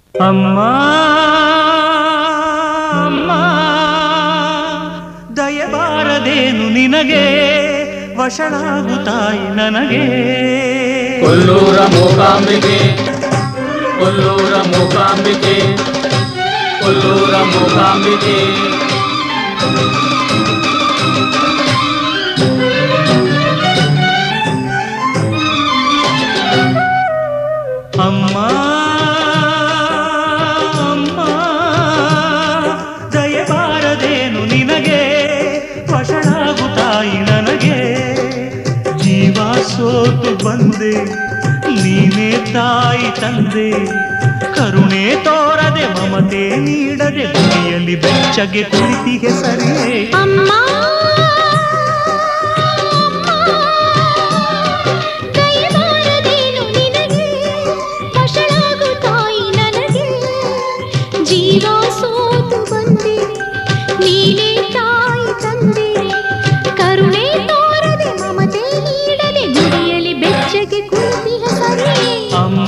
ಅಮ್ಮ ಅಮ್ಮ ದಯಬಾರದೇನು ನಿನಗೆ ವಶಳಾಗು ತಾಯಿ ನನಗೆ ಕೊಲ್ಲೂರ ಮೂಕಾಂಬಿಕೆ ಕೊಲ್ಲೂರ ಮೂಕಾಂಬಿಕೆ ಕೊಲ್ಲೂರ ಮೂಕಾಂಬಿಕೆ ಅಮ್ಮ ಅಮ್ಮ ದಯಬಾರದೇನು ನಿನಗೆ ವಶಳಾಗು ತಾಯಿ ನನಗೆ ಜೀವ ಸೋತು ಬಂದೆ ನೀನೇ ತಾಯಿ ತಂದೆ ಕರುಣೆ ತೋರದೆ ಮಮತೆ ನೀಡದೆ ಗುಡಿಯಲ್ಲಿ ಬೆಚ್ಚಗೆ ಕುಳಿತಿಗೆ ಸರಿಯೇ ಅಮ್ಮ ದಯಮಾಡದೇನು ನಿನಗೆ ವಶಳಾಗು ತಾಯಿ ನನಗೆ ಜೀವ ಸೋತು ಬಂದೆ ನೀನೇ ತಾಯಿ ತಂದೆ ಕರುಣೆ ತೋರದೆ ಮಮತೆ ನೀಡದೆ ಗುಡಿಯಲ್ಲಿ ಬೆಚ್ಚಗೆ ಕುಳಿತಿಹ ಸರಿ ಅಮ್ಮ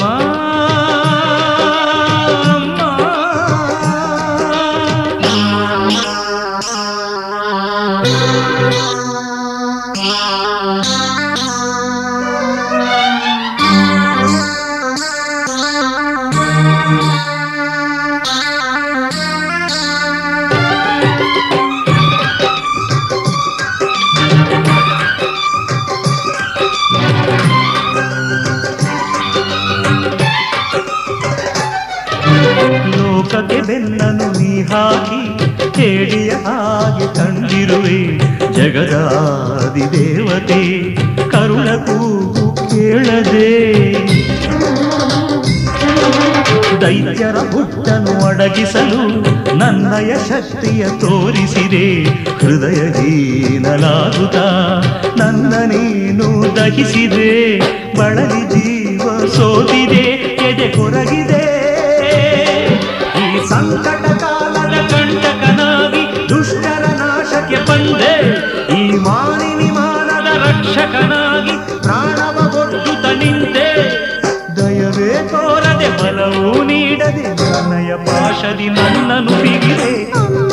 ಲೋಕಕ್ಕೆ ಬೆನ್ನನು ನೀ ಹಾಕಿ ಹೇಡಿಯ ಹಾಗೆ ಕಂಡಿರುವೆ ಜಗದಾದಿ ದೇವತೆ ಕರುಣ ಕೂಗು ಕೇಳದೆ ದೈತ್ಯರ ಹುಟ್ಟನು ಅಡಗಿಸಲು ನನ್ನಯ ಶಕ್ತಿಯ ತೋರಿಸಿದೆ ಹೃದಯ ಹೀನಲಾಗುತ್ತ ನನ್ನ ನೀನು ದಹಿಸಿದೆ ಬಳಲಿ ಜೀವ ಸೋತಿದೆ ಎದೆ ಕೊರಗಿದೆ ಈ ಸಂಕಟ ಕಾಲದ ಕಂಟಕನಾಗಿ ದುಷ್ಟರ ನಾಶಕ್ಕೆ ಬಂದೆ ಈ ಮಾನಿನಿ ಮಾನದ ರಕ್ಷಕನಾಗಿ ಪ್ರಾಣವ ಕೊಟ್ಟು ನಿಂತೆ ದಯವೇ ತೋರದೆ ಬಲವೂ ನೀಡದೆ ನನ್ನಯ ಪಾಶದಿ ನನ್ನನ್ನು ಬಿಗಿದೆ ಅಮ್ಮ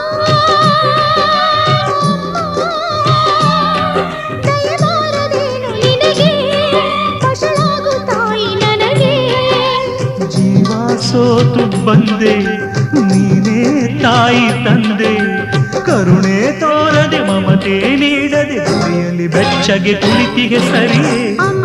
ದಯಮಾಡದೇನು ನಿನಗೆ ವಶಳಾಗು ತಾಯಿ ನನಗೆ ಜೀವ ಸೋತು ಬಂದೆ ನೀನೇ ತಾಯಿ ತಂದೆ ಕರುಣೆ ತೋರದೆ ಮಮತೆ ನೀಡದೆ ಗುಡಿಯಲ್ಲಿ ಬೆಚ್ಚಗೆ ಕುಳಿತಿಗೆ ಸರಿಯೇ ಅಮ್ಮ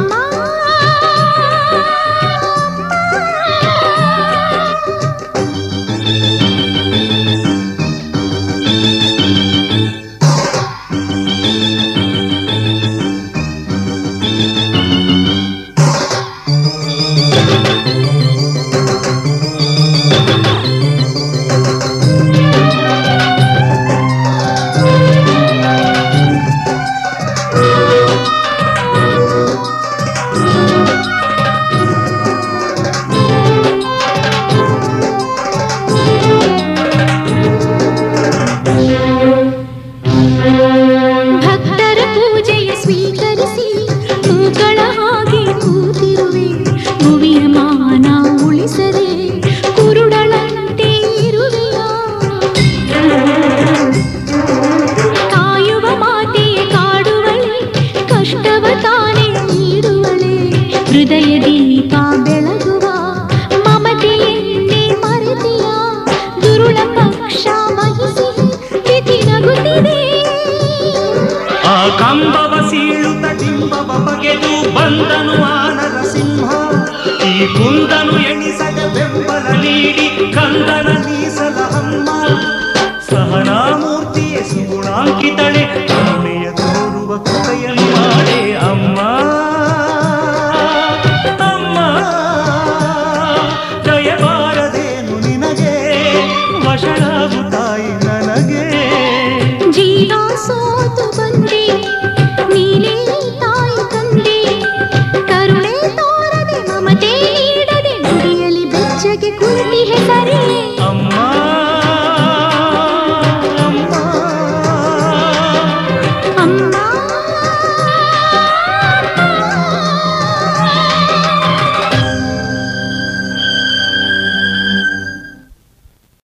ಭಕ್ತರ ಪೂಜೆಯ ಸ್ವೀಕರಿಸಿ ಹೂಗಳ ಹಾಗೆ ಕೂತಿರುವೆ ಭುವಿಯ ಮಾನ ಉಳಿಸದೆ ಕುರುಡಳಂತೆ ಇರುವೆಯ ಕಾಯುವ ಮಾತೆಯ ಕಾಡುವಳೆ ಕಷ್ಟವ ತಾನೇ ನೀಡುವಳೆ ಹೃದಯ ದೀಪ ಬೆಳಗುವ ಮಮತೆಯನ್ನೇ ಮರೆತಿಯ ದುರುಳ ಪಕ್ಷ ವಹಿಸಿ ತಿಥಿ ನಗುತ್ತಿದೆ ಆ ಕಂಬವ ಸೀಳುತ್ತ ಟಿಂಬವ ಬಗೆದು ಬಂದನು ಆ ನರಸಿಂಹ ಈ ಕುಂದನು ಎಣಿಸದ ಬೆಂಬಲ ನೀಡಿ ಕಂದನ ನೀಸಲ ಅಮ್ಮ ಸಹನಾಮೂರ್ತಿಯ ಸುಗುಣಾಂಕಿತಳೆ ಕರುಣೆಯ ತೋರುವ ಕೃಪೆಯನ್ನು ಮಾಡೆ ಅಮ್ಮ ಅಮ್ಮ ದಯಬಾರದೇನು ನಿನಗೆ ವಶಳಾಗು ತಾಯಿ ನನಗೆ ಜೀವ ಸೋತು ಬಂದೆ ನೀನೇ ತಾಯಿ ತಂದೆ ಕರುಣೆ ತೋರದೆ ಮಮತೆ ನೀಡದೆ ಗುಡಿಯಲ್ಲಿ ಬೆಚ್ಚಗೆ ಕುಳಿತ